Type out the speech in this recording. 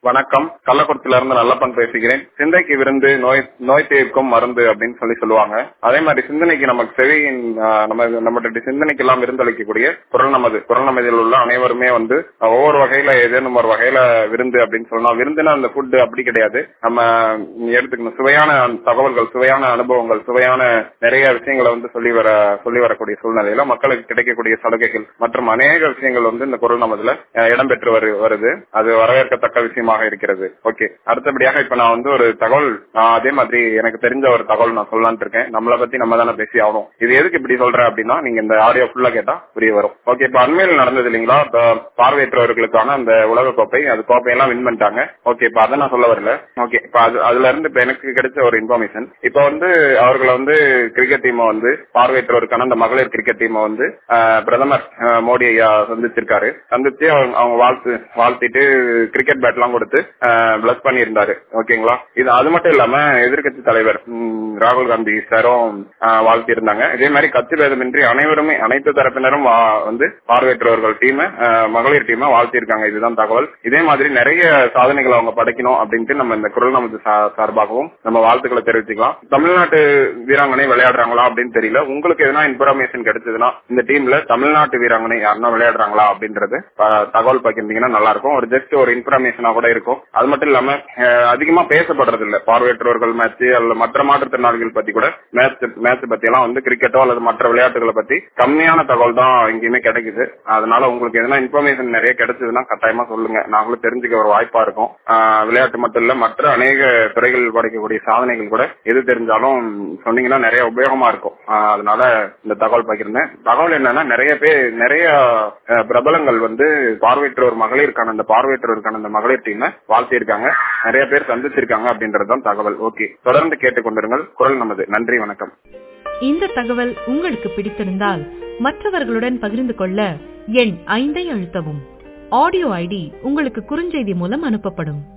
வணக்கம் கள்ளக்குறிச்சியில இருந்து நல்லப்பன் பேசுகிறேன் சிந்தைக்கு விருந்து நோய் நோய் தீர்க்கும் மருந்து அப்படின்னு சொல்லி சொல்லுவாங்க அதே மாதிரி சிந்தனைக்கு நமக்கு செவியின் ஆஹ், நம்ம நம்மளுடைய சிந்தனைக்கு எல்லாம் விருந்தளிக்கக்கூடிய குரல் நமது குரல் நமதில் உள்ள அனைவருமே வந்து ஆஹ், ஒவ்வொரு வகையில ஏதேனும் ஒரு வகையில விருந்து அப்படின்னு சொல்லலாம் விருந்துனா அந்த ஃபுட் அப்படி கிடையாது நம்ம எடுத்துக்கணும் சுவையான தகவல்கள் சுவையான அனுபவங்கள் சுவையான நிறைய விஷயங்களை வந்து சொல்லி வர சொல்லி வரக்கூடிய சூழ்நிலையில மக்களுக்கு கிடைக்கக்கூடிய சலுகைகள் மற்றும் அநேக விஷயங்கள் வந்து இந்த குரல் நமதுல அஹ், இடம்பெற்று வரு வருது அது வரவேற்கத்தக்க விஷயமாக இருக்கிறது ஓகே அடுத்தபடியாக இப்ப நான் வந்து ஒரு தகவல் ஆஹ், அதே மாதிரி எனக்கு தெரிஞ்ச ஒரு தகவல் நான் சொல்லலாம்னு இருக்கேன் நம்மளை பத்தி நம்ம தானே பேசி ஆகணும் இது எதுக்கு இப்படி சொல்றேன் அப்படின்னா நீங்க இந்த ஆடியோ ஃபுல்லா கேட்டா புரிய வரும் ஓகே இப்ப அண்மையில் நடந்தது இல்லைங்களா இப்ப பார்வையற்றவர்களுக்கான அந்த உலக கோப்பை அது கோப்பையெல்லாம் வின் பண்ணிட்டாங்க ஓகே இப்ப அதை நான் சொல்ல வரல ஓகே இப்ப அது அதுல இருந்து இப்ப எனக்கு கிடைச்ச ஒரு இன்ஃபர்மேஷன் இப்ப வந்து அவர்களை வந்து கிரிக்கெட் டீமை வந்து பார்வையற்றவருக்கான அந்த மகளிர் கிரிக்கெட் டீமை வந்து ஆஹ், பிரதமர் ஆஹ், மோடி ஐயா சந்திச்சிருக்காரு சந்திச்சு அவங்க அவங்க வாழ்த்து வாழ்த்திட்டு கிரிக்கெட் பேட் எல்லாம் கொடுத்து பிளஸ் பண்ணியிருந்தாரு ஓகேங்களா இது அது மட்டும் இல்லாம எதிர்க்கட்சி தலைவர் ம், ராகுல் காந்தி சாரும் வாழ்த்தி இருந்தாங்க இதே மாதிரி கட்சி பேதமின்றி அனைவருமே அனைத்து தரப்பினரும் வா- வந்து பார்வையற்றவர்கள் டீம் மகளிர் டீமை வாழ்த்தி இருக்காங்க இதுதான் தகவல் இதே மாதிரி நிறைய சாதனைகளை அவங்க படைக்கணும் அப்படின்ட்டு நம்ம இந்த குரல் நமது சா- சார்பாகவும் நம்ம வாழ்த்துக்களை தெரிவிச்சுக்கலாம் தமிழ்நாட்டு வீராங்கனை விளையாடுறாங்களா அப்படின்னு தெரியல உங்களுக்கு எதனா இன்ஃபர்மேஷன் கிடைச்சதுன்னா இந்த டீம்ல தமிழ்நாட்டு வீராங்கனை யாருன்னா விளையாடுறாங்களா அப்படின்றது அஹ், தகவல் பகிர்ந்தீங்கன்னா நல்லா இருக்கும் ஒரு ஜஸ்ட் ஒரு இன்ஃபர்மேஷனா கூட இருக்கும் அது மட்டும் இல்லாம அஹ், அதிகமா பேசப்படுறது இல்ல பார்வையற்றவர்கள் மேட்ச் அல்லது மற்ற மாற்றுத்திறனாளிகள் பத்தி கூட மேட்ச் மேட்ச் பத்தி எல்லாம் வந்து கிரிக்கெட்டோ அல்லது மற்ற விளையாட்டுகளை பத்தி கம்மியான தகவல் தான் எங்கேயுமே கிடைக்குது அதனால உங்களுக்கு எதனா இன்ஃபர்மேஷன் நிறைய கிடைச்சதுன்னா கட்டாயமா சொல்லுங்க நாங்களும் தெரிஞ்சுக்க ஒரு வாய்ப்பா இருக்கும் ஆஹ், விளையாட்டு மட்டும் இல்ல மற்ற அநேக துறைகள் படைக்கக்கூடிய சாதனைகள் கூட எது தெரிஞ்சாலும் சொன்னீங்கன்னா நிறைய உபயோகமா இருக்கும் ஆஹ், அதனால இந்த தகவல் பகிர்ந்தேன் தகவல் என்னன்னா நிறைய பேர் நிறைய அஹ், பிரபலங்கள் வந்து பார்வையற்றோர் மகளிருக்கான அந்த பார்வையற்றோருக்கான அந்த மகளிர் டீமை வாழ்த்தியிருக்காங்க நிறைய பேர் சந்திச்சிருக்காங்க அப்படின்றதுதான் தகவல் ஓகே தொடர்ந்து கேட்டுக்கொண்டிருங்கள் குரல் நமது நன்றி வணக்கம் இந்த தகவல் உங்களுக்கு பிடித்திருந்தால் மற்றவர்களுடன் பகிர்ந்து கொள்ள எண் ஐந்தை அழுத்தவும் ஆடியோ ஐடி உங்களுக்கு குறுஞ்செய்தி மூலம் அனுப்பப்படும்